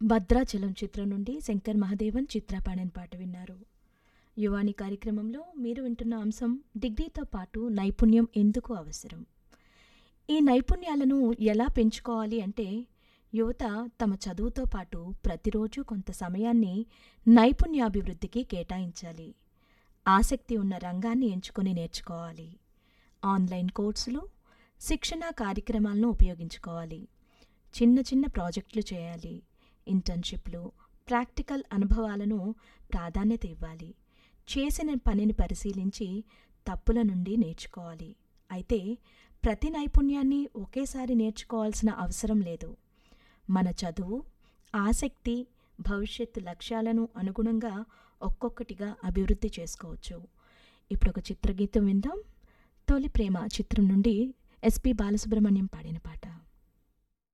భద్రాచలం చిత్రం నుండి శంకర్ మహదేవన్ చిత్ర పాడిన పాట విన్నారు యువాని కార్యక్రమంలో మీరు వింటున్న అంశం డిగ్రీతో పాటు నైపుణ్యం ఎందుకు అవసరం ఈ నైపుణ్యాలను ఎలా పెంచుకోవాలి అంటే యువత తమ చదువుతో పాటు ప్రతిరోజు కొంత సమయాన్ని నైపుణ్యాభివృద్ధికి కేటాయించాలి ఆసక్తి ఉన్న రంగాన్ని ఎంచుకొని నేర్చుకోవాలి ఆన్లైన్ కోర్సులు శిక్షణా కార్యక్రమాలను ఉపయోగించుకోవాలి చిన్న చిన్న ప్రాజెక్టులు చేయాలి ఇంటర్న్షిప్లు ప్రాక్టికల్ అనుభవాలను ప్రాధాన్యత ఇవ్వాలి చేసిన పనిని పరిశీలించి తప్పుల నుండి నేర్చుకోవాలి అయితే ప్రతి నైపుణ్యాన్ని ఒకేసారి నేర్చుకోవాల్సిన అవసరం లేదు మన చదువు ఆసక్తి భవిష్యత్తు లక్ష్యాలను అనుగుణంగా ఒక్కొక్కటిగా అభివృద్ధి చేసుకోవచ్చు ఇప్పుడు ఒక చిత్రగీతం విందాం తొలి ప్రేమ చిత్రం నుండి ఎస్పి బాలసుబ్రహ్మణ్యం పాడిన పాట